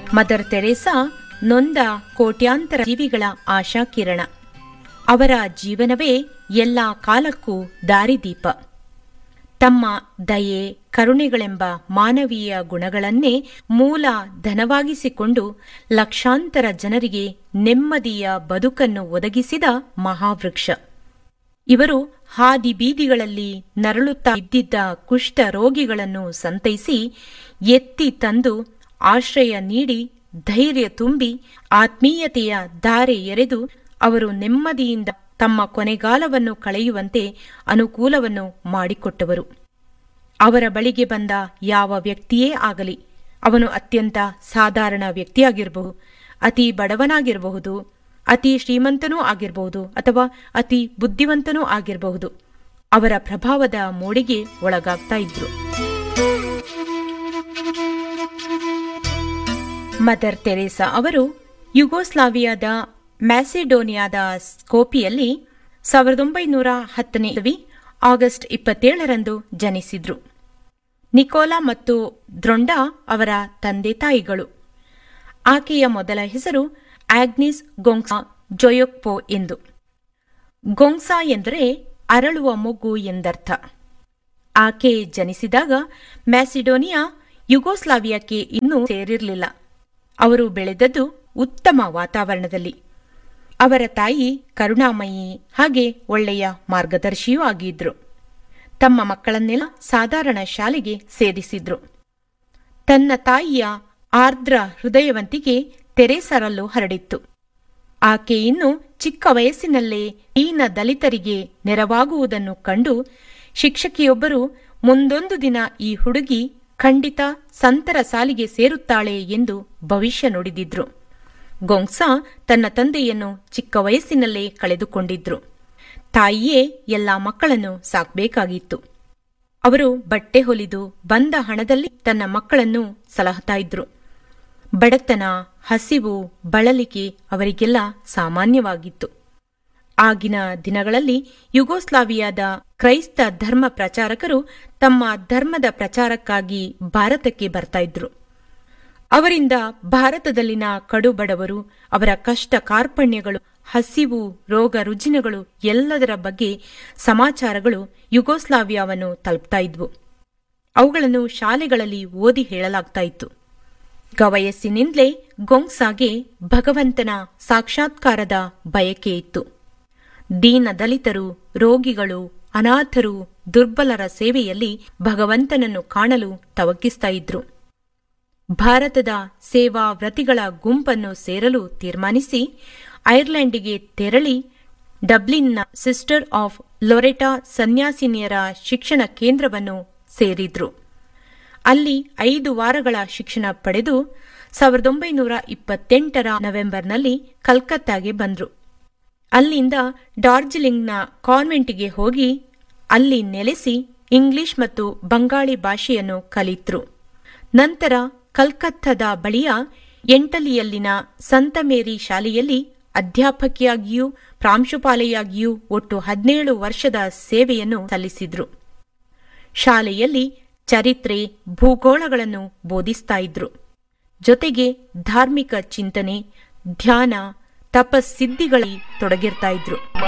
mother Teresa ನೊಂದ ಕೋಟ್ಯಾಂತರ ಜೀವಿಗಳ ಆಶಾಕಿರಣ ಅವರ ಜೀವನವೇ ಎಲ್ಲ ಕಾಲಕ್ಕೂ ದಾರಿದೀಪ ತಮ್ಮ ದಯೆ ಕರುಣೆಗಳೆಂಬ ಮಾನವೀಯ ಗುಣಗಳನ್ನೇ ಮೂಲ ಧನವಾಗಿಸಿಕೊಂಡು ಲಕ್ಷಾಂತರ ಜನರಿಗೆ ನೆಮ್ಮದಿಯ ಬದುಕನ್ನು ಒದಗಿಸಿದ ಮಹಾವೃಕ್ಷ ಇವರು ಹಾದಿ ಬೀದಿಗಳಲ್ಲಿ ನರಳುತ್ತಾ ಇದ್ದಿದ್ದ ಕುಷ್ಠ ರೋಗಿಗಳನ್ನು ಸಂತೈಸಿ ಎತ್ತಿ ತಂದು ಆಶ್ರಯ ನೀಡಿ ಧೈರ್ಯ ತುಂಬಿ ಆತ್ಮೀಯತೆಯ ಧಾರೆ ಎರೆದು ಅವರು ನೆಮ್ಮದಿಯಿಂದ ತಮ್ಮ ಕೊನೆಗಾಲವನ್ನು ಕಳೆಯುವಂತೆ ಅನುಕೂಲವನ್ನು ಮಾಡಿಕೊಟ್ಟವರು ಅವರ ಬಳಿಗೆ ಬಂದ ಯಾವ ವ್ಯಕ್ತಿಯೇ ಆಗಲಿ ಅವನು ಅತ್ಯಂತ ಸಾಧಾರಣ ವ್ಯಕ್ತಿಯಾಗಿರಬಹುದು ಅತಿ ಬಡವನಾಗಿರಬಹುದು ಅತಿ ಶ್ರೀಮಂತನೂ ಆಗಿರಬಹುದು ಅಥವಾ ಅತಿ ಬುದ್ಧಿವಂತನೂ ಆಗಿರಬಹುದು ಅವರ ಪ್ರಭಾವದ ಮೋಡಿಗೆ ಒಳಗಾಗ್ತಾ ಇದ್ರು ಮದರ್ ತೆರೇಸಾ ಅವರು ಯುಗೋಸ್ಲಾವಿಯಾದ ಮ್ಯಾಸಿಡೋನಿಯಾದ ಸ್ಕೋಪಿಯಲ್ಲಿ ಸಾವಿರದ ಒಂಬೈನೂರ ಹತ್ತನೇ ಇಸವಿ ಆಗಸ್ಟ್ ಇಪ್ಪತ್ತೇಳರಂದು ಜನಿಸಿದ್ರು ನಿಕೋಲಾ ಮತ್ತು ದ್ರೊಂಡಾ ಅವರ ತಂದೆ ತಾಯಿಗಳು ಆಕೆಯ ಮೊದಲ ಹೆಸರು ಆಗ್ನಿಸ್ ಗೊಂಗ್ಸಾ ಜೊಯೊಕ್ಪೋ ಎಂದು ಗೊಂಗ್ಸಾ ಎಂದರೆ ಅರಳುವ ಮೊಗ್ಗು ಎಂದರ್ಥ ಆಕೆ ಜನಿಸಿದಾಗ ಮ್ಯಾಸಿಡೋನಿಯಾ ಯುಗೋಸ್ಲಾವಿಯಾಕ್ಕೆ ಇನ್ನೂ ಸೇರಿರಲಿಲ್ಲ ಅವರು ಬೆಳೆದದ್ದು ಉತ್ತಮ ವಾತಾವರಣದಲ್ಲಿ ಅವರ ತಾಯಿ ಕರುಣಾಮಯಿ ಹಾಗೆ ಒಳ್ಳೆಯ ಮಾರ್ಗದರ್ಶಿಯೂ ಆಗಿದ್ರು ತಮ್ಮ ಮಕ್ಕಳನ್ನೆಲ್ಲ ಸಾಧಾರಣ ಶಾಲೆಗೆ ಸೇರಿಸಿದ್ರು ತನ್ನ ತಾಯಿಯ ಆರ್ದ್ರ ಹೃದಯವಂತಿಕೆ ತೆರೇಸರಲ್ಲೂ ಹರಡಿತ್ತು ಆಕೆ ಇನ್ನು ಚಿಕ್ಕ ವಯಸ್ಸಿನಲ್ಲೇ ದೀನ ದಲಿತರಿಗೆ ನೆರವಾಗುವುದನ್ನು ಕಂಡು ಶಿಕ್ಷಕಿಯೊಬ್ಬರು ಮುಂದೊಂದು ದಿನ ಈ ಹುಡುಗಿ ಖಂಡಿತ ಸಂತರ ಸಾಲಿಗೆ ಸೇರುತ್ತಾಳೆ ಎಂದು ಭವಿಷ್ಯ ನುಡಿದಿದ್ರು ಗೊಂಗ್ಸಾ ತನ್ನ ತಂದೆಯನ್ನು ಚಿಕ್ಕ ವಯಸ್ಸಿನಲ್ಲೇ ಕಳೆದುಕೊಂಡಿದ್ರು ತಾಯಿಯೇ ಎಲ್ಲ ಮಕ್ಕಳನ್ನು ಸಾಕ್ಬೇಕಾಗಿತ್ತು ಅವರು ಬಟ್ಟೆ ಹೊಲಿದು ಬಂದ ಹಣದಲ್ಲಿ ತನ್ನ ಮಕ್ಕಳನ್ನು ಸಲಹುತ್ತಾ ಇದ್ರು ಬಡತನ ಹಸಿವು ಬಳಲಿಕೆ ಅವರಿಗೆಲ್ಲ ಸಾಮಾನ್ಯವಾಗಿತ್ತು ಆಗಿನ ದಿನಗಳಲ್ಲಿ ಯುಗೋಸ್ಲಾವಿಯಾದ ಕ್ರೈಸ್ತ ಧರ್ಮ ಪ್ರಚಾರಕರು ತಮ್ಮ ಧರ್ಮದ ಪ್ರಚಾರಕ್ಕಾಗಿ ಭಾರತಕ್ಕೆ ಬರ್ತಾ ಇದ್ರು ಅವರಿಂದ ಭಾರತದಲ್ಲಿನ ಕಡುಬಡವರು ಅವರ ಕಷ್ಟ ಕಾರ್ಪಣ್ಯಗಳು ಹಸಿವು ರೋಗ ರುಜಿನಗಳು ಎಲ್ಲದರ ಬಗ್ಗೆ ಸಮಾಚಾರಗಳು ಯುಗೋಸ್ಲಾವಿಯಾವನ್ನು ತಲುಪ್ತಾ ಇದ್ವು ಅವುಗಳನ್ನು ಶಾಲೆಗಳಲ್ಲಿ ಓದಿ ಹೇಳಲಾಗ್ತಾ ಇತ್ತು ಗವಯಸ್ಸಿನಿಂದಲೇ ಗೊಂಗ್ಸಾಗೆ ಭಗವಂತನ ಸಾಕ್ಷಾತ್ಕಾರದ ಬಯಕೆ ಇತ್ತು ದೀನ ದಲಿತರು ರೋಗಿಗಳು ಅನಾಥರು ದುರ್ಬಲರ ಸೇವೆಯಲ್ಲಿ ಭಗವಂತನನ್ನು ಕಾಣಲು ತವಕಿಸ್ತಾ ಇದ್ರು ಭಾರತದ ಸೇವಾ ವ್ರತಿಗಳ ಗುಂಪನ್ನು ಸೇರಲು ತೀರ್ಮಾನಿಸಿ ಐರ್ಲೆಂಡಿಗೆ ತೆರಳಿ ಡಬ್ಲಿನ್ನ ಸಿಸ್ಟರ್ ಆಫ್ ಲೊರೆಟಾ ಸನ್ಯಾಸಿನಿಯರ ಶಿಕ್ಷಣ ಕೇಂದ್ರವನ್ನು ಸೇರಿದ್ರು ಅಲ್ಲಿ ಐದು ವಾರಗಳ ಶಿಕ್ಷಣ ಪಡೆದು ಸಾವಿರದ ಒಂಬೈನೂರ ಇಪ್ಪತ್ತೆಂಟರ ನವೆಂಬರ್ನಲ್ಲಿ ಕಲ್ಕತ್ತಾಗೆ ಬಂದ್ರು ಅಲ್ಲಿಂದ ಡಾರ್ಜಿಲಿಂಗ್ನ ಕಾನ್ವೆಂಟಿಗೆ ಹೋಗಿ ಅಲ್ಲಿ ನೆಲೆಸಿ ಇಂಗ್ಲಿಷ್ ಮತ್ತು ಬಂಗಾಳಿ ಭಾಷೆಯನ್ನು ಕಲಿತ್ರು ನಂತರ ಕಲ್ಕತ್ತಾದ ಬಳಿಯ ಎಂಟಲಿಯಲ್ಲಿನ ಸಂತ ಮೇರಿ ಶಾಲೆಯಲ್ಲಿ ಅಧ್ಯಾಪಕಿಯಾಗಿಯೂ ಪ್ರಾಂಶುಪಾಲೆಯಾಗಿಯೂ ಒಟ್ಟು ಹದಿನೇಳು ವರ್ಷದ ಸೇವೆಯನ್ನು ಸಲ್ಲಿಸಿದ್ರು ಶಾಲೆಯಲ್ಲಿ ಚರಿತ್ರೆ ಭೂಗೋಳಗಳನ್ನು ಬೋಧಿಸ್ತಾ ಇದ್ರು ಜೊತೆಗೆ ಧಾರ್ಮಿಕ ಚಿಂತನೆ ಧ್ಯಾನ ತಪಸ್ಸಿದ್ಧಿಗಳಲ್ಲಿ ತೊಡಗಿರ್ತಾ ಇದ್ರು